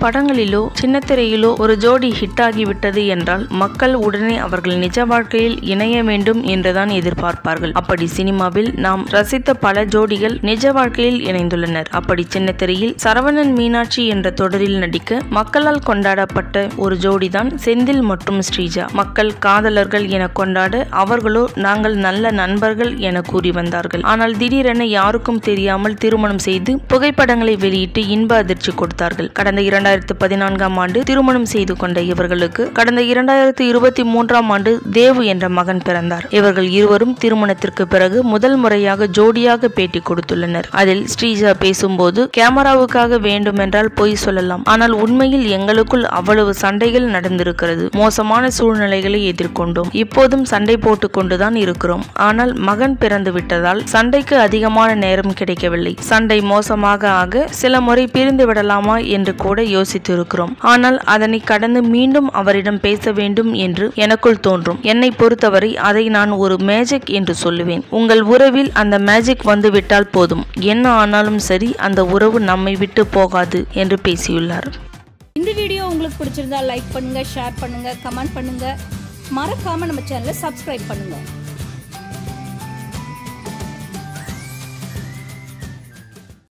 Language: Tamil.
படங்களிலோ சின்னத்திரையிலோ ஒரு ஜோடி ஹிட் ஆகிவிட்டது என்றால் மக்கள் உடனே அவர்கள் நிஜ வாழ்க்கையில் இணைய வேண்டும் என்றுதான் எதிர்பார்ப்பார்கள் அப்படி சினிமாவில் நாம் ரசித்த பல ஜோடிகள் நிஜ வாழ்க்கையில் இணைந்துள்ளனர் அப்படி சின்னத்திரையில் சரவணன் மீனாட்சி என்ற தொடரில் நடிக்க மக்களால் கொண்டாடப்பட்ட ஒரு ஜோடிதான் செந்தில் மற்றும் ஸ்ரீஜா மக்கள் காதலர்கள் என கொண்டாட அவர்களோ நாங்கள் நல்ல நண்பர்கள் என கூறி வந்தார்கள் ஆனால் திடீரென யாருக்கும் தெரியாமல் திருமணம் செய்து புகைப்படங்களை வெளியிட்டு இன்ப அதிர்ச்சி கொடுத்தார்கள் கடந்த இரண்டாயிரத்து பதினான்காம் ஆண்டு திருமணம் செய்து கொண்ட இவர்களுக்கு கடந்த இரண்டாயிரத்து இருபத்தி மூன்றாம் ஆண்டு தேவு என்ற மகன் பிறந்தார் இவர்கள் இருவரும் திருமணத்திற்கு பிறகு முதல் முறையாக ஜோடியாக பேட்டி கொடுத்துள்ளனர் அதில் ஸ்ரீஜா பேசும்போது கேமராவுக்காக வேண்டுமென்றால் பொய் சொல்லலாம் ஆனால் உண்மையில் எங்களுக்குள் அவ்வளவு சண்டைகள் நடந்திருக்கிறது மோசமான சூழ்நிலைகளை எதிர்கொண்டோம் இப்போதும் சண்டை போட்டுக் கொண்டுதான் இருக்கிறோம் ஆனால் மகன் பிறந்து விட்டதால் சண்டைக்கு அதிகமான நேரம் கிடைக்கவில்லை சண்டை மோசமாக ஆக சில முறை பிரிந்து விடலாமா என்று கூட யோசித்திருக்கிறோம் ஆனால் அதனை கடந்து மீண்டும் அவரிடம் பேச வேண்டும் என்று எனக்குள் தோன்றும் என்னை பொறுத்தவரை அதை நான் ஒரு மேஜிக் என்று சொல்லுவேன் உங்கள் உறவில் அந்த மேஜிக் வந்துவிட்டால் போதும் என்ன ஆனாலும் சரி அந்த உறவு நம்மை விட்டு போகாது என்று பேசியுள்ளார் இந்த வீடியோ உங்களுக்கு பிடிச்சிருந்தா லைக் பண்ணுங்க ஷேர் பண்ணுங்க கமெண்ட் பண்ணுங்க மறக்காம நம்ம சேனலை சப்ஸ்கிரைப் பண்ணுங்க